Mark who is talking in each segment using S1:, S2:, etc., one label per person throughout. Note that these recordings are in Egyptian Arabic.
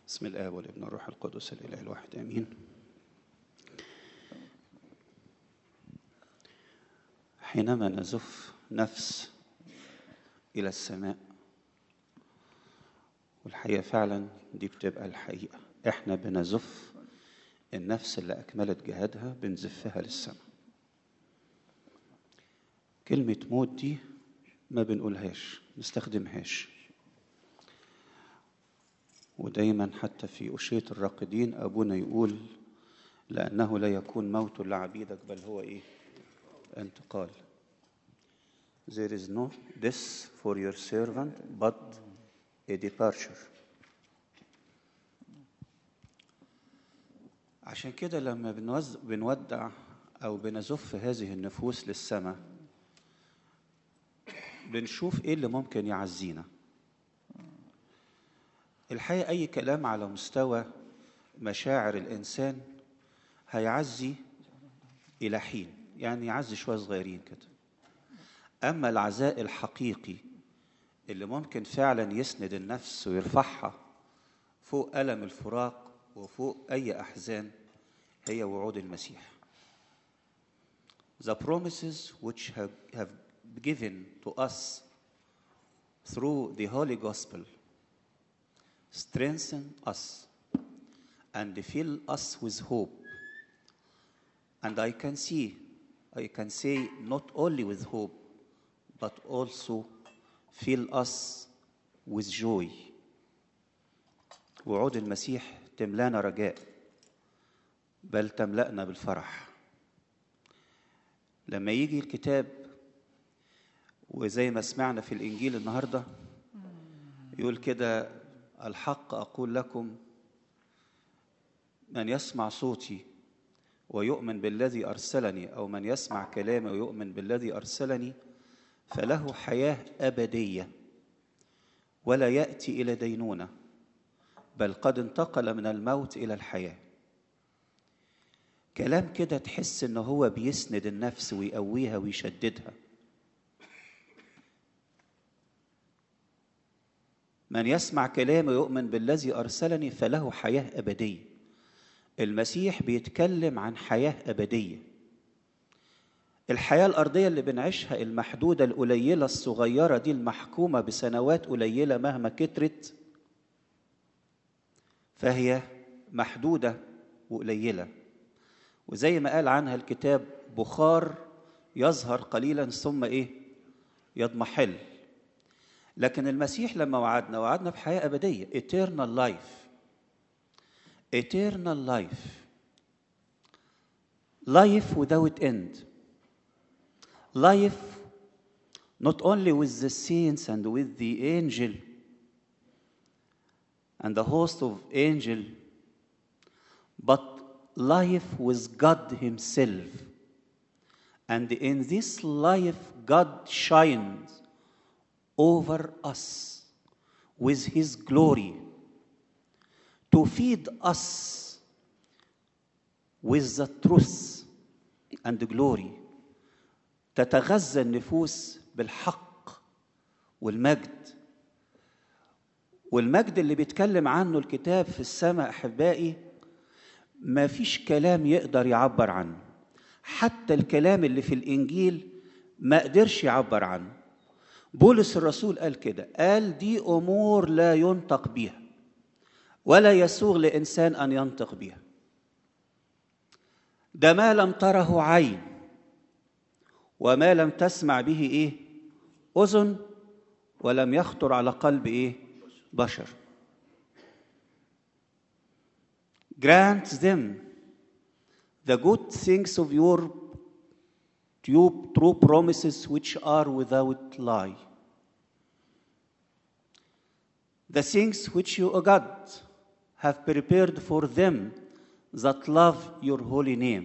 S1: بسم الآب والابن والروح القدس الإله الواحد آمين حينما نزف نفس إلى السماء والحقيقة فعلا دي بتبقى الحقيقة احنا بنزف النفس اللي أكملت جهادها بنزفها للسماء كلمة موت دي ما بنقولهاش نستخدمهاش ودايما حتى في أشية الراقدين أبونا يقول لأنه لا يكون موت لعبيدك بل هو إيه انتقال There is no death for your servant but a departure عشان كده لما بنوز... بنودع أو بنزف هذه النفوس للسماء بنشوف إيه اللي ممكن يعزينا الحقيقة أي كلام على مستوى مشاعر الإنسان هيعزي إلى حين يعني يعزي شوية صغيرين كده أما العزاء الحقيقي اللي ممكن فعلا يسند النفس ويرفعها فوق ألم الفراق وفوق أي أحزان هي وعود المسيح The promises which have, have given to us through the Holy Gospel strengthen us and fill us with hope. And I can see, I can say, not only with hope, but also fill us with joy. وعود المسيح تملانا رجاء بل تملأنا بالفرح لما يجي الكتاب وزي ما سمعنا في الإنجيل النهاردة يقول كده الحق أقول لكم من يسمع صوتي ويؤمن بالذي أرسلني أو من يسمع كلامي ويؤمن بالذي أرسلني فله حياة أبدية ولا يأتي إلى دينونة بل قد انتقل من الموت إلى الحياة كلام كده تحس إن هو بيسند النفس ويقويها ويشددها من يسمع كلامي ويؤمن بالذي أرسلني فله حياة أبدية المسيح بيتكلم عن حياة أبدية الحياة الأرضية اللي بنعيشها المحدودة القليلة الصغيرة دي المحكومة بسنوات قليلة مهما كترت فهي محدودة وقليلة وزي ما قال عنها الكتاب بخار يظهر قليلا ثم ايه يضمحل لكن المسيح لما وعدنا وعدنا بحياة أبدية eternal life eternal life life without end life not only with the saints and with the angel and the host of angel but life with God himself and in this life God shines over us with his glory to feed us with the truth and glory تتغذى النفوس بالحق والمجد والمجد اللي بيتكلم عنه الكتاب في السماء احبائي ما فيش كلام يقدر يعبر عنه حتى الكلام اللي في الانجيل ما قدرش يعبر عنه بولس الرسول قال كده قال دي امور لا ينطق بها ولا يسوغ لانسان ان ينطق بها ده ما لم تره عين وما لم تسمع به ايه اذن ولم يخطر على قلب ايه بشر grant them the good things of your true promises which are without lie the things which you o god have prepared for them that love your holy name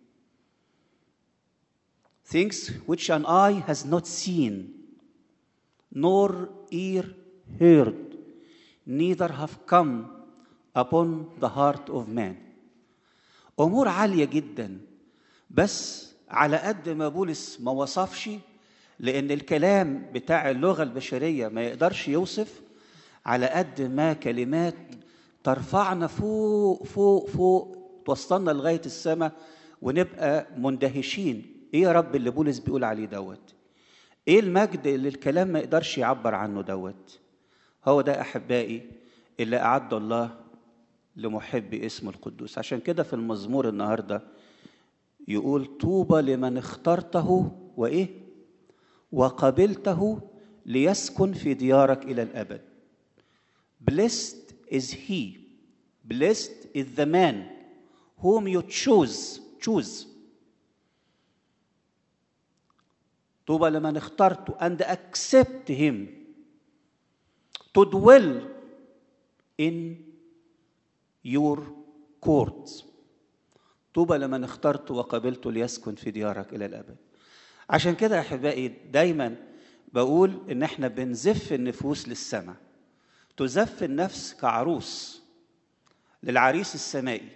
S1: things which an eye has not seen nor ear heard neither have come upon the heart of man امور عاليه جدا بس على قد ما بولس ما وصفش لان الكلام بتاع اللغه البشريه ما يقدرش يوصف على قد ما كلمات ترفعنا فوق فوق فوق توصلنا لغايه السماء ونبقى مندهشين ايه يا رب اللي بولس بيقول عليه دوت ايه المجد اللي الكلام ما يقدرش يعبر عنه دوت هو ده احبائي اللي اعد الله لمحب اسمه القدوس عشان كده في المزمور النهارده يقول طوبى لمن اخترته وايه وقبلته ليسكن في ديارك الى الابد blessed is he blessed is the man whom you choose choose طوبى لمن اخترته and accept him to dwell in your courts طوبى لمن اخترت وقبلت ليسكن في ديارك الى الابد عشان كده يا احبائي دايما بقول ان احنا بنزف النفوس للسماء تزف النفس كعروس للعريس السمائي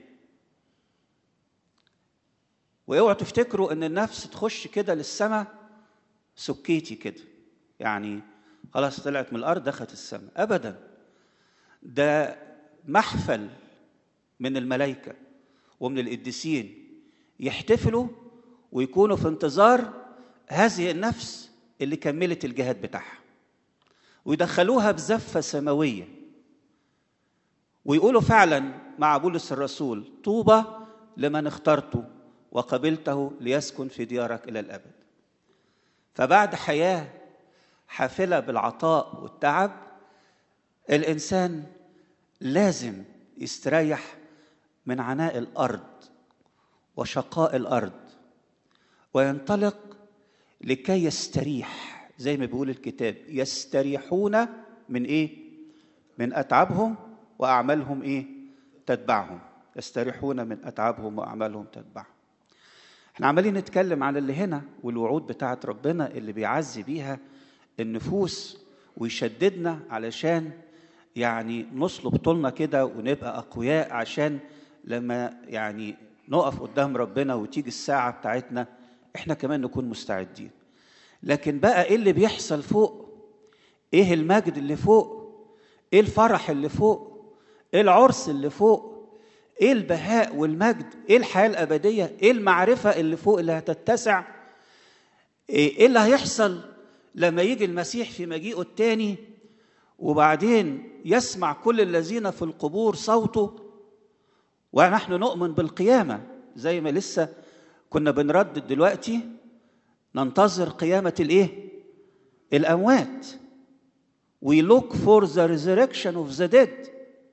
S1: واوعوا تفتكروا ان النفس تخش كده للسماء سكيتي كده يعني خلاص طلعت من الارض دخلت السماء ابدا ده محفل من الملائكه ومن القديسين يحتفلوا ويكونوا في انتظار هذه النفس اللي كملت الجهاد بتاعها ويدخلوها بزفه سماويه ويقولوا فعلا مع بولس الرسول طوبى لمن اخترته وقبلته ليسكن في ديارك الى الابد فبعد حياه حافله بالعطاء والتعب الانسان لازم يستريح من عناء الارض وشقاء الارض وينطلق لكي يستريح زي ما بيقول الكتاب يستريحون من ايه من اتعابهم واعمالهم ايه تتبعهم يستريحون من اتعابهم واعمالهم تتبعهم احنا عمالين نتكلم عن اللي هنا والوعود بتاعت ربنا اللي بيعزي بيها النفوس ويشددنا علشان يعني نصلب طولنا كده ونبقى اقوياء عشان لما يعني نقف قدام ربنا وتيجي الساعه بتاعتنا احنا كمان نكون مستعدين لكن بقى ايه اللي بيحصل فوق ايه المجد اللي فوق ايه الفرح اللي فوق ايه العرس اللي فوق ايه البهاء والمجد ايه الحياه الابديه ايه المعرفه اللي فوق اللي هتتسع ايه اللي هيحصل لما يجي المسيح في مجيئه التاني وبعدين يسمع كل الذين في القبور صوته ونحن نؤمن بالقيامه زي ما لسه كنا بنردد دلوقتي ننتظر قيامه الايه الاموات we look for the resurrection of the dead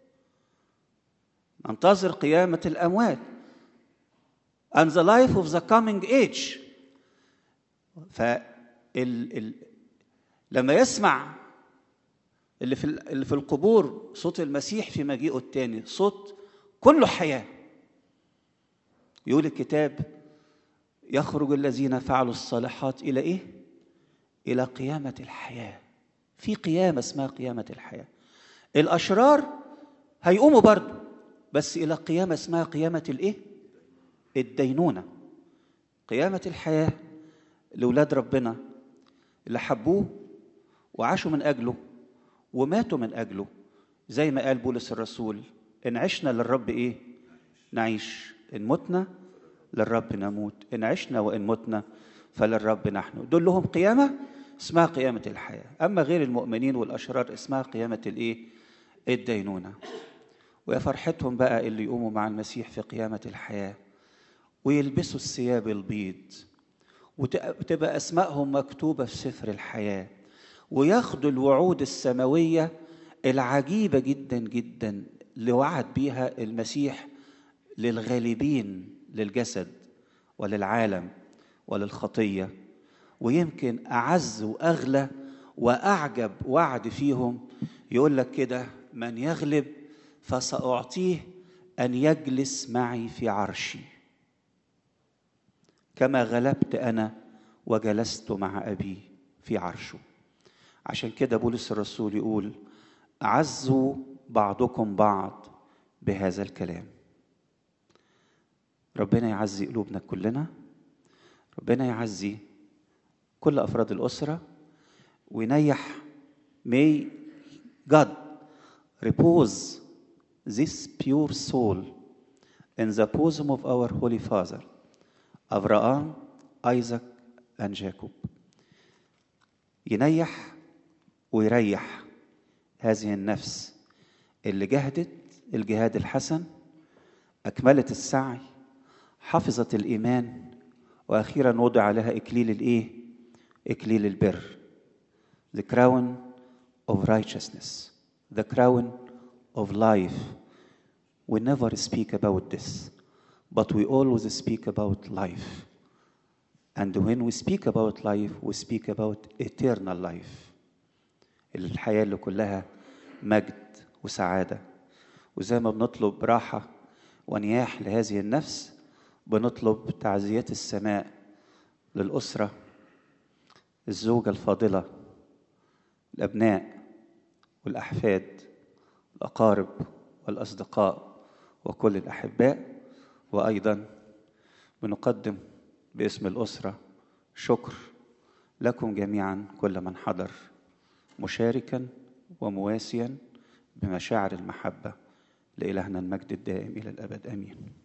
S1: ننتظر قيامة الأموات and the life of the coming age ف ال... ال... لما يسمع اللي في اللي في القبور صوت المسيح في مجيئه الثاني صوت كله حياة يقول الكتاب يخرج الذين فعلوا الصالحات إلى إيه؟ إلى قيامة الحياة في قيامة اسمها قيامة الحياة الأشرار هيقوموا برضه بس إلى قيامة اسمها قيامة الإيه؟ الدينونة قيامة الحياة لأولاد ربنا اللي حبوه وعاشوا من أجله وماتوا من أجله زي ما قال بولس الرسول إن عشنا للرب إيه؟ نعيش إن متنا للرب نموت إن عشنا وإن متنا فللرب نحن دول لهم قيامة اسمها قيامة الحياة أما غير المؤمنين والأشرار اسمها قيامة الإيه؟ الدينونة ويا فرحتهم بقى اللي يقوموا مع المسيح في قيامة الحياة ويلبسوا الثياب البيض وتبقى أسمائهم مكتوبة في سفر الحياة وياخدوا الوعود السماوية العجيبة جدا جدا اللي وعد بيها المسيح للغالبين للجسد وللعالم وللخطية ويمكن أعز وأغلى وأعجب وعد فيهم يقول لك كده من يغلب فسأعطيه أن يجلس معي في عرشي كما غلبت أنا وجلست مع أبي في عرشه عشان كده بولس الرسول يقول أعزوا بعضكم بعض بهذا الكلام ربنا يعزي قلوبنا كلنا ربنا يعزي كل أفراد الأسرة وينيح may God repose this pure soul in the bosom of our Holy Father, Abraham, Isaac, and Jacob. ينيح ويريح هذه النفس اللي جهدت الجهاد الحسن أكملت السعي حفظت الإيمان وأخيرا وضع لها إكليل الإيه؟ إكليل البر the crown of righteousness the crown of life we never speak about this but we always speak about life and when we speak about life we speak about eternal life الحياة اللي كلها مجد وسعادة وزي ما بنطلب راحة ونياح لهذه النفس بنطلب تعزيات السماء للأسرة الزوجة الفاضلة الأبناء والأحفاد الأقارب والأصدقاء وكل الأحباء وأيضا بنقدم باسم الأسرة شكر لكم جميعا كل من حضر مشاركا ومواسيا بمشاعر المحبة لإلهنا المجد الدائم إلى الأبد آمين